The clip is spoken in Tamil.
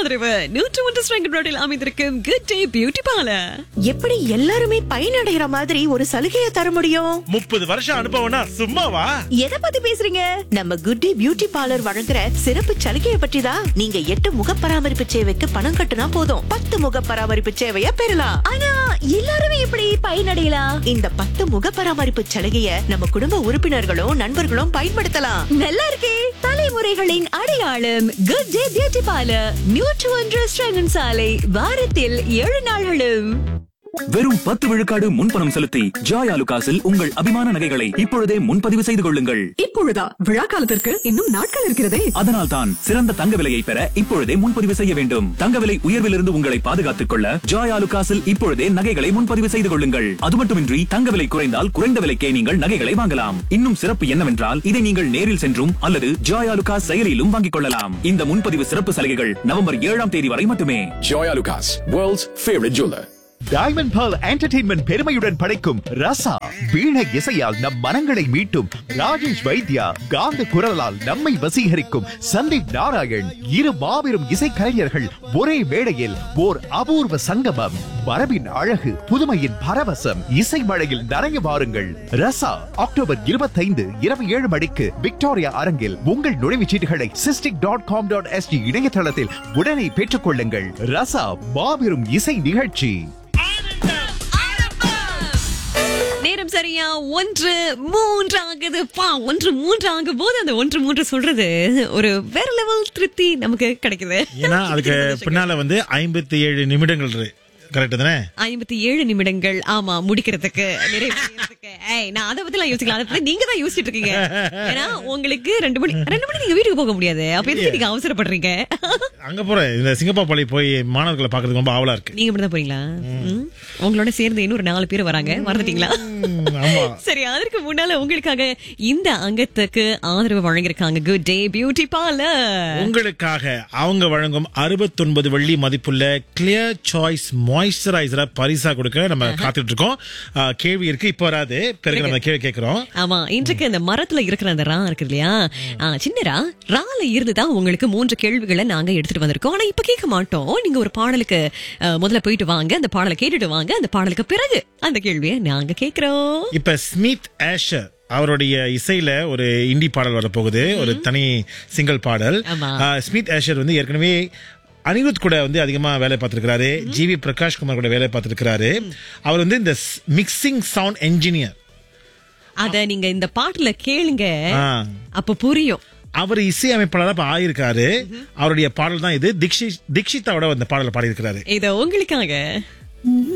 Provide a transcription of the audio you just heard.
ஆதரவு நூற்று ஒன்று ஸ்ட்ரெங்கன் ரோட்டில் அமைந்திருக்கும் குட் டே பியூட்டி பார்லர் எப்படி எல்லாருமே பயனடைகிற மாதிரி ஒரு சலுகையை தர முடியும் முப்பது வருஷம் அனுபவம்னா சும்மாவா எதை பத்தி பேசுறீங்க நம்ம குட் டே பியூட்டி பார்லர் வழங்குற சிறப்பு சலுகையை பற்றி தான் நீங்க எட்டு முக பராமரிப்பு சேவைக்கு பணம் கட்டுனா போதும் பத்து முக பராமரிப்பு சேவையை பெறலாம் ஆனா எல்லாருமே எப்படி பயனடையலாம் இந்த பத்து முக பராமரிப்பு சலுகையை நம்ம குடும்ப உறுப்பினர்களும் நண்பர்களும் பயன்படுத்தலாம் நல்லா இருக்கே தலைமுறைகளின் அடையாளம் குட் டே பியூட்டி பார்லர் நூற்று ஒன்று ஸ்ட்ரெங்கன் சாலை வாரத்தில் ஏழு நாள்களும் வெறும் பத்து விழுக்காடு முன்பணம் செலுத்தி ஜாய் ஆலுகாஸில் உங்கள் அபிமான நகைகளை இப்பொழுதே முன்பதிவு செய்து கொள்ளுங்கள் இப்பொழுதா விழா காலத்திற்கு இன்னும் நாட்கள் இருக்கிறதே அதனால் தான் சிறந்த தங்க விலையை பெற இப்பொழுதே முன்பதிவு செய்ய வேண்டும் தங்க விலை உயர்விலிருந்து உங்களை பாதுகாத்துக் கொள்ள ஜாய் ஆலுகாஸில் இப்பொழுதே நகைகளை முன்பதிவு செய்து கொள்ளுங்கள் அது மட்டுமின்றி தங்க விலை குறைந்தால் குறைந்த விலைக்கே நீங்கள் நகைகளை வாங்கலாம் இன்னும் சிறப்பு என்னவென்றால் இதை நீங்கள் நேரில் சென்றும் அல்லது ஜாய் ஆலுகாஸ் செயலியிலும் வாங்கிக் கொள்ளலாம் இந்த முன்பதிவு சிறப்பு சலுகைகள் நவம்பர் ஏழாம் தேதி வரை மட்டுமே Joy Lucas, world's favorite jeweler. Diamond Pearl entertainment பெருமையுடன் படைக்கும் ரசா வீணை இசையால் நம் மனங்களை மீட்டும் ராஜேஷ் வைத்யா காந்த குரலால் நம்மை வசீகரிக்கும் சந்தீப் நாராயண் இரு மாபெரும் இசைக்கலைஞர்கள் ஒரே மேடையில் ஓர் அபூர்வ சங்கமம் மரபின் அழகு புதுமையின் பரவசம் இசை மழையில் நனைய வாருங்கள் ரசா அக்டோபர் இருபத்தைந்து இரவு ஏழு மணிக்கு விக்டோரியா அரங்கில் உங்கள் நுழைவுச் சீட்டுகளை SISTIC dot com dot SG இணையதளத்தில் உடனே பெற்றுக் கொள்ளுங்கள் ரசா மாபெரும் இசை நிகழ்ச்சி நேரம் சரியா ஒன்று மூன்று ஆகுது பா ஒன்று மூன்று ஆகும் போது அந்த ஒன்று மூன்று சொல்றது ஒரு வேற லெவல் திருப்தி நமக்கு கிடைக்குது ஏன்னா அதுக்கு பின்னால வந்து ஐம்பத்தி ஏழு நிமிடங்கள் கரெக்ட் தானே ஐம்பத்தி ஏழு நிமிடங்கள் ஆமா முடிக்கிறதுக்கு நிறைவு செய்யறதுக்கு. ஏய் நான் அதை பத்தி எல்லாம் யோசிக்கலாம் அதை பத்தி நீங்க தான் யோசிச்சுட்டு இருக்கீங்க ஏன்னா உங்களுக்கு ரெண்டு மணி ரெண்டு மணி நீங்க வீட்டுக்கு போக முடியாது அப்ப எதுக்கு நீங்க அவசரப்படுறீங்க அங்க போறேன் இந்த சிங்கப்பூர் பள்ளி போய் மாணவர்களை பாக்குறதுக்கு ரொம்ப ஆவலா இருக்கு நீங்க மட்டும் தான் போறீங்களா ம். உங்களோட சேர்ந்து இன்னொரு நாலு பேர் வராங்க மறந்துட்டீங்களா ம், ஆமா சரி அதற்கு முன்னால உங்களுக்காக இந்த அங்கத்துக்கு ஆதரவு வழங்கியிருக்காங்க குட் டே பியூட்டி பார்லர் உங்களுக்காக அவங்க வழங்கும் 69 வெள்ளி மதிப்புள்ள கிளியர் சாய்ஸ் மாய்ஸ்சரைசரை பரிசா கொடுக்க நம்ம காத்துட்டு இருக்கோம் ஆ, கேள்வி இருக்கு இப்போ வராது பிறகு நம்ம கேள்வி கேட்கிறோம் ஆமா இன்றைக்கு இந்த மரத்துல இருக்கிற அந்த ரா இருக்கு இல்லையா ஆ, சின்ன ரா ரால இருந்து தான் உங்களுக்கு மூன்று கேள்விகளை நாங்க எடுத்துட்டு வந்திருக்கோம் ஆனா இப்ப கேட்க மாட்டோம் நீங்க ஒரு பாடலுக்கு ஆ, முதல்ல போயிட்டு வாங்க அந்த பாடலை கேட்டுட்டு வாங்க அந்த பாடலுக்கு பிறகு அந்த கேள்வியை நாங்க கேக்குறோம் இப்ப ஸ்மித் ஆஷர் அவருடைய இசையில ஒரு இந்தி பாடல் வரப்போகுது ஒரு தனி சிங்கிள் பாடல் ஆமா. ஆ, ஸ்மித் ஆஷர் வந்து ஏற்கனவே அனிருத் கூட வந்து அதிகமா வேலை பார்த்திருக்கிறாரு ஜிவி பிரகாஷ் குமார் கூட வேலை பார்த்திருக்கிறாரு அவர் வந்து இந்த மிக்சிங் சவுண்ட் என்ஜினியர் அத நீங்க இந்த பாட்டுல கேளுங்க ஆ. அப்ப புரியும் அவர் இசை அமைப்பாளர் இப்ப ஆயிருக்காரு அவருடைய பாடல் தான் இது தீக்ஷி தீக்ஷிதாவோட அந்த பாடலை பாடியிருக்கிறாரு இத உங்களுக்காக